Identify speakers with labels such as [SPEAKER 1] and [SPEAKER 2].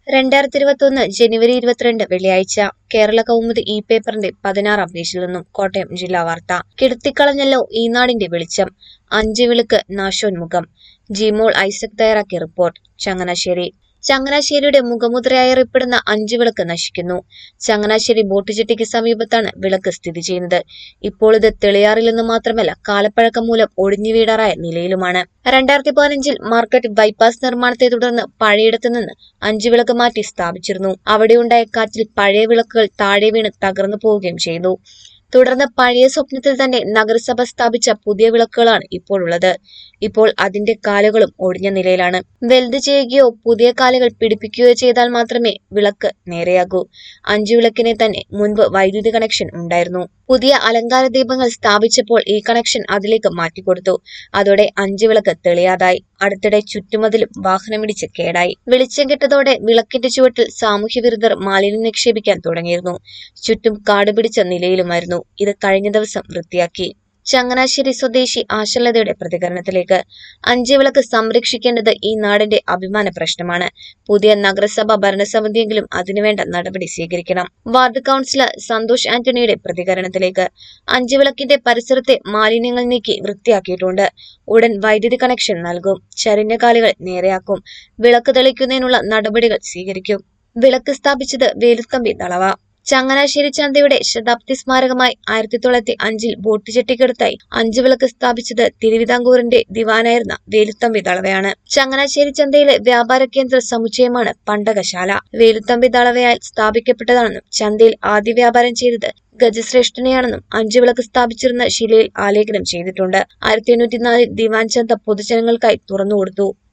[SPEAKER 1] രണ്ടായിരത്തി ഇരുപത്തൊന്ന് ജനുവരി ഇരുപത്തിരണ്ട് വെള്ളിയാഴ്ച കേരള കൗമുദി ഇ പേപ്പറിന്റെ പതിനാറാം പേജിൽ നിന്നും കോട്ടയം ജില്ലാ വാർത്ത കിടത്തിക്കളഞ്ഞല്ലോ ഈ നാടിന്റെ വെളിച്ചം അഞ്ച് വിളക്ക് നാശോന്മുഖം ജിമോൾ ഐസക് തയ്യാറാക്കിയ റിപ്പോർട്ട് ചങ്ങനാശ്ശേരി ചങ്ങനാശ്ശേരിയുടെ മുഖമുദ്രയായി അറിയപ്പെടുന്ന അഞ്ച് വിളക്ക് നശിക്കുന്നു ചങ്ങനാശ്ശേരി ബോട്ട് ജെട്ടിക്ക് സമീപത്താണ് വിളക്ക് സ്ഥിതി ചെയ്യുന്നത് ഇപ്പോൾ ഇത് തെളിയാറില്ലെന്ന് മാത്രമല്ല കാലപ്പഴക്കം മൂലം ഒടിഞ്ഞു വീടാറായ നിലയിലുമാണ് രണ്ടായിരത്തി പതിനഞ്ചിൽ മാർക്കറ്റ് ബൈപ്പാസ് നിർമ്മാണത്തെ തുടർന്ന് പഴയിടത്തു നിന്ന് അഞ്ച് വിളക്ക് മാറ്റി സ്ഥാപിച്ചിരുന്നു അവിടെയുണ്ടായ കാറ്റിൽ പഴയ വിളക്കുകൾ താഴെ വീണ് തകർന്നു പോവുകയും ചെയ്തു തുടർന്ന് പഴയ സ്വപ്നത്തിൽ തന്നെ നഗരസഭ സ്ഥാപിച്ച പുതിയ വിളക്കുകളാണ് ഇപ്പോഴുള്ളത് ഇപ്പോൾ അതിന്റെ കാലുകളും ഒടിഞ്ഞ നിലയിലാണ് വെൽഡ് ചെയ്യുകയോ പുതിയ കാലുകൾ പിടിപ്പിക്കുകയോ ചെയ്താൽ മാത്രമേ വിളക്ക് നേരെയാകൂ അഞ്ചു വിളക്കിനെ തന്നെ മുൻപ് വൈദ്യുതി കണക്ഷൻ ഉണ്ടായിരുന്നു പുതിയ അലങ്കാര ദീപങ്ങൾ സ്ഥാപിച്ചപ്പോൾ ഈ കണക്ഷൻ അതിലേക്ക് മാറ്റിക്കൊടുത്തു അതോടെ അഞ്ചു വിളക്ക് തെളിയാതായി അടുത്തിടെ ചുറ്റുമതിലും വാഹനമിടിച്ച് കേടായി വെളിച്ചം കെട്ടതോടെ വിളക്കിന്റെ ചുവട്ടിൽ സാമൂഹ്യ വിരുദ്ധർ മാലിന്യം നിക്ഷേപിക്കാൻ തുടങ്ങിയിരുന്നു ചുറ്റും കാടുപിടിച്ച നിലയിലുമായിരുന്നു ഇത് കഴിഞ്ഞ ദിവസം വൃത്തിയാക്കി ചങ്ങനാശ്ശേരി സ്വദേശി ആശലതയുടെ പ്രതികരണത്തിലേക്ക് അഞ്ച് വിളക്ക് സംരക്ഷിക്കേണ്ടത് ഈ നാടിന്റെ അഭിമാന പ്രശ്നമാണ് പുതിയ നഗരസഭ ഭരണസമിതിയെങ്കിലും അതിനുവേണ്ട നടപടി സ്വീകരിക്കണം വാർഡ് കൗൺസിലർ സന്തോഷ് ആന്റണിയുടെ പ്രതികരണത്തിലേക്ക് അഞ്ച് വിളക്കിന്റെ പരിസരത്തെ മാലിന്യങ്ങൾ നീക്കി വൃത്തിയാക്കിയിട്ടുണ്ട് ഉടൻ വൈദ്യുതി കണക്ഷൻ നൽകും ചരിഞ്ഞ കാലുകൾ നേരെയാക്കും വിളക്ക് തെളിക്കുന്നതിനുള്ള നടപടികൾ സ്വീകരിക്കും വിളക്ക് സ്ഥാപിച്ചത് വേലുത്തമ്പി തളവ ചങ്ങനാശ്ശേരി ചന്തയുടെ ശതാബ്ദി സ്മാരകമായി ആയിരത്തി തൊള്ളായിരത്തി അഞ്ചിൽ ബോട്ട് ചെട്ടിക്കടുത്തായി അഞ്ചു വിളക്ക് സ്ഥാപിച്ചത് തിരുവിതാംകൂറിന്റെ ദിവാനായിരുന്ന വേലുത്തമ്പി ദളവയാണ് ചങ്ങനാശ്ശേരി ചന്തയിലെ വ്യാപാര കേന്ദ്ര സമുച്ചയമാണ് പണ്ടകശാല വേലുത്തമ്പി ദളവയാൽ സ്ഥാപിക്കപ്പെട്ടതാണെന്നും ചന്തയിൽ ആദ്യ വ്യാപാരം ചെയ്തത് ഗജശ്രേഷ്ഠനെയാണെന്നും അഞ്ചു വിളക്ക് സ്ഥാപിച്ചിരുന്ന ശിലയിൽ ആലേഖനം ചെയ്തിട്ടുണ്ട് ആയിരത്തി എണ്ണൂറ്റി നാലിൽ ദിവാൻ ചന്ത പൊതുജനങ്ങൾക്കായി തുറന്നുകൊടുത്തു